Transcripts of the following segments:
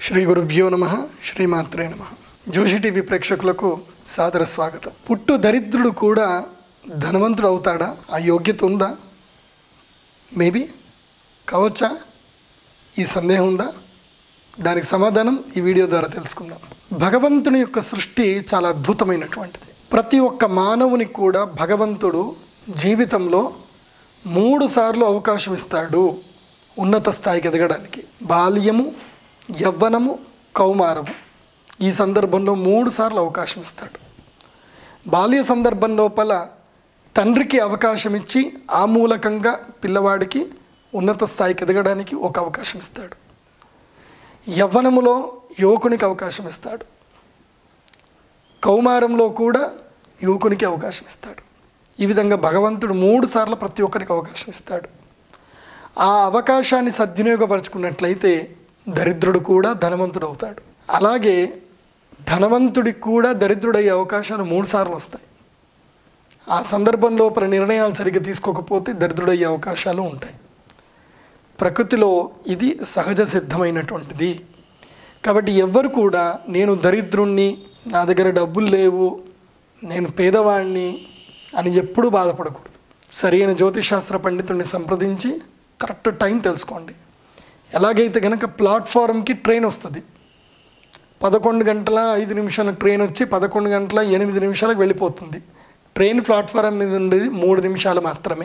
శ్రీ గురుభ్యో నమ శ్రీమాత్రే నమ జోషి టీవీ ప్రేక్షకులకు సాదర స్వాగతం పుట్టు దరిద్రుడు కూడా ధనవంతుడు అవుతాడా ఆ యోగ్యత ఉందా మేబీ కావచ్చా ఈ సందేహం ఉందా దానికి సమాధానం ఈ వీడియో ద్వారా తెలుసుకుందాం భగవంతుని యొక్క సృష్టి చాలా అద్భుతమైనటువంటిది ప్రతి ఒక్క మానవునికి కూడా భగవంతుడు జీవితంలో మూడు సార్లు అవకాశం ఇస్తాడు ఉన్నత స్థాయికి ఎదగడానికి బాల్యము యవ్వనము కౌమారము ఈ సందర్భంలో మూడు సార్లు అవకాశం ఇస్తాడు బాల్య సందర్భం లోపల తండ్రికి అవకాశం ఇచ్చి ఆ మూలకంగా పిల్లవాడికి ఉన్నత స్థాయికి ఎదగడానికి ఒక అవకాశం ఇస్తాడు యవ్వనములో యువకునికి అవకాశం ఇస్తాడు కౌమారంలో కూడా యువకునికి అవకాశం ఇస్తాడు ఈ విధంగా భగవంతుడు మూడు సార్లు ప్రతి ఒక్కరికి అవకాశం ఇస్తాడు ఆ అవకాశాన్ని సద్వినియోగపరచుకున్నట్లయితే దరిద్రుడు కూడా ధనవంతుడు అవుతాడు అలాగే ధనవంతుడికి కూడా దరిద్రుడయ్యే అవకాశాలు మూడు సార్లు వస్తాయి ఆ సందర్భం లోపల నిర్ణయాలు సరిగ్గా తీసుకోకపోతే దరిద్రుడయ్యే అవకాశాలు ఉంటాయి ప్రకృతిలో ఇది సహజ సిద్ధమైనటువంటిది కాబట్టి ఎవ్వరు కూడా నేను దరిద్రుణ్ణి నా దగ్గర డబ్బులు లేవు నేను పేదవాడిని అని ఎప్పుడూ బాధపడకూడదు సరైన జ్యోతిశాస్త్ర పండితుడిని సంప్రదించి కరెక్ట్ టైం తెలుసుకోండి ఎలాగైతే కనుక ప్లాట్ఫారంకి ట్రైన్ వస్తుంది పదకొండు గంటల ఐదు నిమిషాల ట్రైన్ వచ్చి పదకొండు గంటల ఎనిమిది నిమిషాలకు వెళ్ళిపోతుంది ట్రైన్ ప్లాట్ఫారం మీద ఉండేది మూడు నిమిషాలు మాత్రమే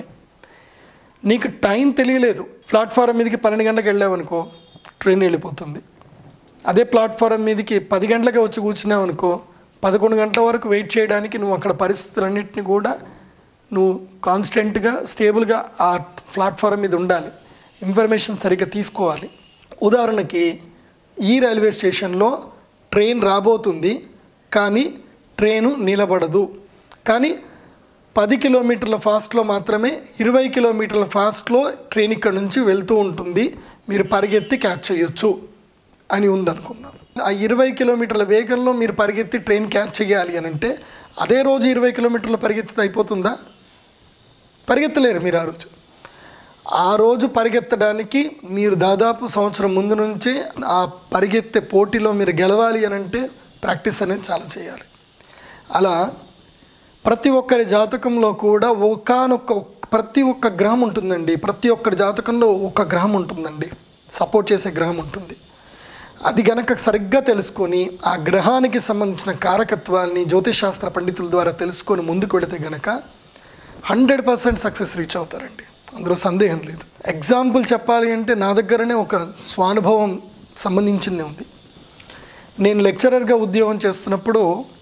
నీకు టైం తెలియలేదు ప్లాట్ఫారం మీదకి పన్నెండు గంటలకు వెళ్ళావనుకో ట్రైన్ వెళ్ళిపోతుంది అదే ప్లాట్ఫారం మీదకి పది గంటలకే వచ్చి కూర్చున్నావు అనుకో పదకొండు గంటల వరకు వెయిట్ చేయడానికి నువ్వు అక్కడ పరిస్థితులన్నింటినీ కూడా నువ్వు కాన్స్టెంట్గా స్టేబుల్గా ఆ ప్లాట్ఫారం మీద ఉండాలి ఇన్ఫర్మేషన్ సరిగ్గా తీసుకోవాలి ఉదాహరణకి ఈ రైల్వే స్టేషన్లో ట్రైన్ రాబోతుంది కానీ ట్రైను నిలబడదు కానీ పది కిలోమీటర్ల ఫాస్ట్లో మాత్రమే ఇరవై కిలోమీటర్ల ఫాస్ట్లో ట్రైన్ ఇక్కడ నుంచి వెళ్తూ ఉంటుంది మీరు పరిగెత్తి క్యాచ్ చేయొచ్చు అని ఉందనుకుందాం ఆ ఇరవై కిలోమీటర్ల వేగంలో మీరు పరిగెత్తి ట్రైన్ క్యాచ్ చేయాలి అని అంటే అదే రోజు ఇరవై కిలోమీటర్ల పరిగెత్తితే అయిపోతుందా పరిగెత్తలేరు మీరు ఆ రోజు ఆ రోజు పరిగెత్తడానికి మీరు దాదాపు సంవత్సరం ముందు నుంచే ఆ పరిగెత్తే పోటీలో మీరు గెలవాలి అని అంటే ప్రాక్టీస్ అనేది చాలా చేయాలి అలా ప్రతి ఒక్కరి జాతకంలో కూడా ఒకనొక్క ప్రతి ఒక్క గ్రహం ఉంటుందండి ప్రతి ఒక్కరి జాతకంలో ఒక గ్రహం ఉంటుందండి సపోర్ట్ చేసే గ్రహం ఉంటుంది అది గనక సరిగ్గా తెలుసుకొని ఆ గ్రహానికి సంబంధించిన కారకత్వాల్ని జ్యోతిషాస్త్ర పండితుల ద్వారా తెలుసుకొని ముందుకు వెళితే గనక హండ్రెడ్ పర్సెంట్ సక్సెస్ రీచ్ అవుతారండి అందులో సందేహం లేదు ఎగ్జాంపుల్ చెప్పాలి అంటే నా దగ్గరనే ఒక స్వానుభవం సంబంధించింది ఉంది నేను లెక్చరర్గా ఉద్యోగం చేస్తున్నప్పుడు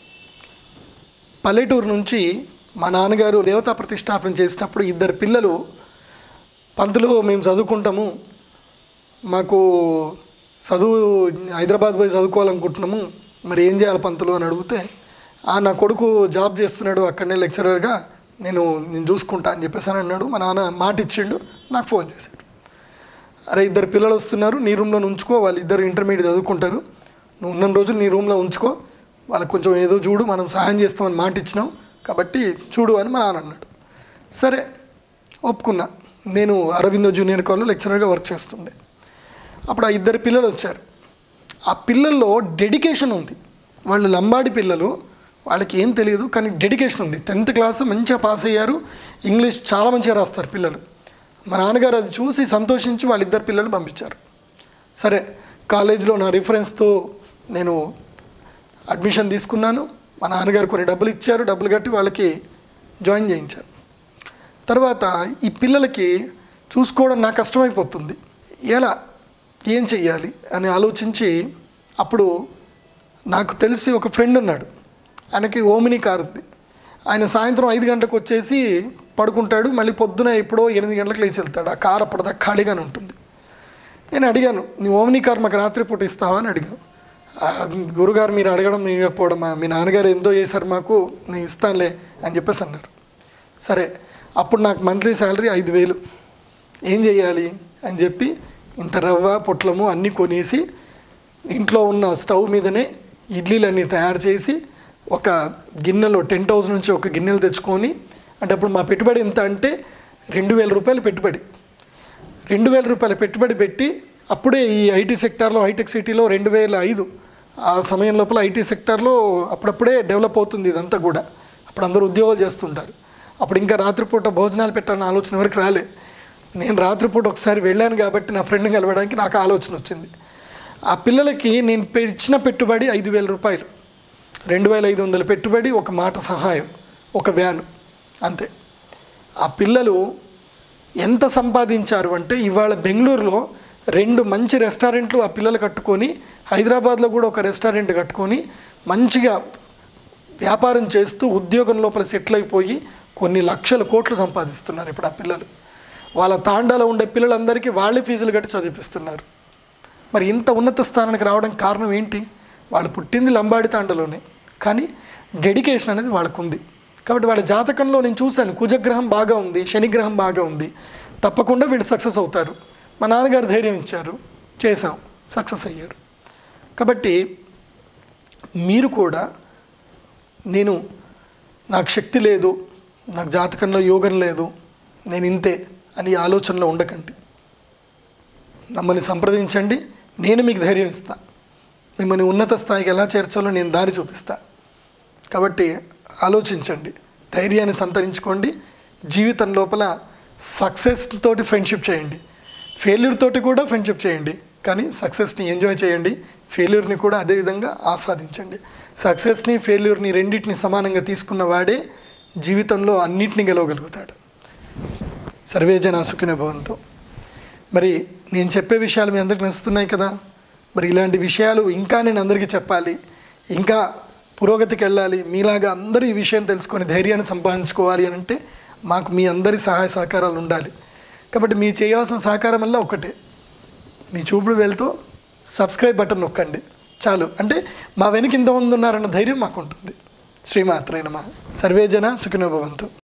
పల్లెటూరు నుంచి మా నాన్నగారు దేవతా ప్రతిష్టాపన చేసినప్పుడు ఇద్దరు పిల్లలు పంతులు మేము చదువుకుంటాము మాకు చదువు హైదరాబాద్ పోయి చదువుకోవాలనుకుంటున్నాము మరి ఏం చేయాలి పంతులు అని అడిగితే "ఆ, నా కొడుకు జాబ్ చేస్తున్నాడు అక్కడనే లెక్చరర్గా నేను నేను చూసుకుంటా అని చెప్పేసి అని అన్నాడు మా నాన్న మాట ఇచ్చిండు నాకు ఫోన్ చేశాడు అరే ఇద్దరు పిల్లలు వస్తున్నారు నీ రూమ్లో ఉంచుకో వాళ్ళు ఇద్దరు ఇంటర్మీడియట్ చదువుకుంటారు నువ్వు ఉన్న రోజు నీ రూమ్లో ఉంచుకో వాళ్ళకి కొంచెం ఏదో చూడు మనం సహాయం చేస్తామని మాట ఇచ్చినాం కాబట్టి చూడు అని మా నాన్న అన్నాడు సరే ఒప్పుకున్నా నేను అరవిందో జూనియర్ కాలేజ్లో లెక్చరర్గా వర్క్ చేస్తుండే అప్పుడు ఆ ఇద్దరు పిల్లలు వచ్చారు ఆ పిల్లల్లో డెడికేషన్ ఉంది వాళ్ళు లంబాడి పిల్లలు వాళ్ళకి ఏం తెలియదు కానీ డెడికేషన్ ఉంది టెన్త్ క్లాస్ మంచిగా పాస్ అయ్యారు ఇంగ్లీష్ చాలా మంచిగా రాస్తారు పిల్లలు మా నాన్నగారు అది చూసి సంతోషించి వాళ్ళిద్దరు పిల్లలు పంపించారు సరే కాలేజీలో నా రిఫరెన్స్తో నేను అడ్మిషన్ తీసుకున్నాను మా నాన్నగారు కొన్ని డబ్బులు ఇచ్చారు డబ్బులు కట్టి వాళ్ళకి జాయిన్ చేయించారు తర్వాత ఈ పిల్లలకి చూసుకోవడం నాకు కష్టమైపోతుంది ఎలా ఏం చెయ్యాలి అని ఆలోచించి అప్పుడు నాకు తెలిసి ఒక ఫ్రెండ్ ఉన్నాడు ఆయనకి ఓమిని కారు ఉంది ఆయన సాయంత్రం ఐదు గంటలకు వచ్చేసి పడుకుంటాడు మళ్ళీ పొద్దున ఎప్పుడో ఎనిమిది గంటలకు లేచి వెళ్తాడు ఆ కారు అప్పటిదాకా ఖాళీగానే ఉంటుంది నేను అడిగాను నీ ఓమిని కార్ మాకు రాత్రిపూట ఇస్తావా అని అడిగాను "ఆ, గురుగారు మీరు అడగడం నేను ఇవ్వకపోవడమా మీ నాన్నగారు ఎంతో చేశారు మాకు నేను ఇస్తానులే అని చెప్పేసి అన్నారు సరే అప్పుడు నాకు మంత్లీ శాలరీ ఐదు వేలు ఏం చేయాలి అని చెప్పి ఇంత రవ్వ పొట్లము అన్నీ కొనేసి ఇంట్లో ఉన్న స్టవ్ మీదనే ఇడ్లీలన్నీ తయారు చేసి ఒక గిన్నెలో టెంట్ హౌస్ నుంచి ఒక గిన్నెలు తెచ్చుకొని అంటే అప్పుడు మా పెట్టుబడి ఎంత అంటే రెండు వేల రూపాయలు పెట్టుబడి రెండు వేల రూపాయల పెట్టుబడి పెట్టి అప్పుడే ఈ ఐటీ సెక్టార్లో హైటెక్ సిటీలో రెండు వేల ఐదు ఆ సమయం లోపల ఐటీ సెక్టార్లో అప్పుడప్పుడే డెవలప్ అవుతుంది ఇదంతా కూడా అప్పుడు అందరూ ఉద్యోగాలు చేస్తుంటారు అప్పుడు ఇంకా రాత్రిపూట భోజనాలు పెట్టాలన్న ఆలోచన ఎవరికి రాలే నేను రాత్రిపూట ఒకసారి వెళ్ళాను కాబట్టి నా ఫ్రెండ్ని కలవడానికి నాకు ఆలోచన వచ్చింది ఆ పిల్లలకి నేను పె- ఇచ్చిన పెట్టుబడి ఐదు వేల రూపాయలు రెండు వేల ఐదు వందల పెట్టుబడి ఒక మాట సహాయం ఒక వ్యాను అంతే ఆ పిల్లలు ఎంత సంపాదించారు అంటే ఇవాళ బెంగళూరులో రెండు మంచి రెస్టారెంట్లు ఆ పిల్లలు కట్టుకొని హైదరాబాద్లో కూడా ఒక రెస్టారెంట్ కట్టుకొని మంచిగా వ్యాపారం చేస్తూ ఉద్యోగం లోపల సెటిల్ అయిపోయి కొన్ని లక్షల కోట్లు సంపాదిస్తున్నారు ఇప్పుడు ఆ పిల్లలు వాళ్ళ తాండాలో ఉండే పిల్లలందరికీ వాళ్ళే ఫీజులు కట్టి చదివిపిస్తున్నారు మరి ఇంత ఉన్నత స్థానానికి రావడానికి కారణం ఏంటి వాళ్ళు పుట్టింది లంబాడి తాండలోనే కానీ డెడికేషన్ అనేది వాళ్ళకు ఉంది కాబట్టి వాళ్ళ జాతకంలో నేను చూశాను కుజగ్రహం బాగా ఉంది శనిగ్రహం బాగా ఉంది తప్పకుండా వీళ్ళు సక్సెస్ అవుతారు మా నాన్నగారు ధైర్యం ఇచ్చారు చేశాం సక్సెస్ అయ్యారు కాబట్టి మీరు కూడా నేను నాకు శక్తి లేదు నాకు జాతకంలో యోగం లేదు నేను ఇంతే అని ఆలోచనలో ఉండకండి మమ్మల్ని సంప్రదించండి నేను మీకు ధైర్యం ఇస్తా మిమ్మల్ని ఉన్నత స్థాయికి ఎలా చేర్చాలో నేను దారి చూపిస్తా కాబట్టి ఆలోచించండి ధైర్యాన్ని సంతరించుకోండి జీవితం లోపల సక్సెస్ తోటి ఫ్రెండ్షిప్ చేయండి ఫెయిల్యూర్ తోటి కూడా ఫ్రెండ్షిప్ చేయండి కానీ సక్సెస్ని ఎంజాయ్ చేయండి ఫెయిల్యూర్ని కూడా అదేవిధంగా ఆస్వాదించండి సక్సెస్ని ఫెయిల్యూర్ని రెండింటిని సమానంగా తీసుకున్న వాడే జీవితంలో అన్నిటిని గెలవగలుగుతాడు సర్వేజన సుఖిన భవంతో మరి నేను చెప్పే విషయాలు మీ అందరికి నచ్చుతున్నాయి కదా మరి ఇలాంటి విషయాలు ఇంకా నేను అందరికీ చెప్పాలి ఇంకా పురోగతికి వెళ్ళాలి మీలాగా అందరూ ఈ విషయం తెలుసుకొని ధైర్యాన్ని సంపాదించుకోవాలి అని అంటే మాకు మీ అందరి సహాయ సహకారాలు ఉండాలి కాబట్టి మీ చేయాల్సిన సహకారం వల్ల ఒకటే మీ చూపుడు వెళ్తూ సబ్స్క్రైబ్ బటన్ నొక్కండి చాలు అంటే మా వెనక ఇంతమంది ఉన్నారన్న ధైర్యం మాకు ఉంటుంది శ్రీమాత్రైన మా సర్వేజన సుఖినోభవంతు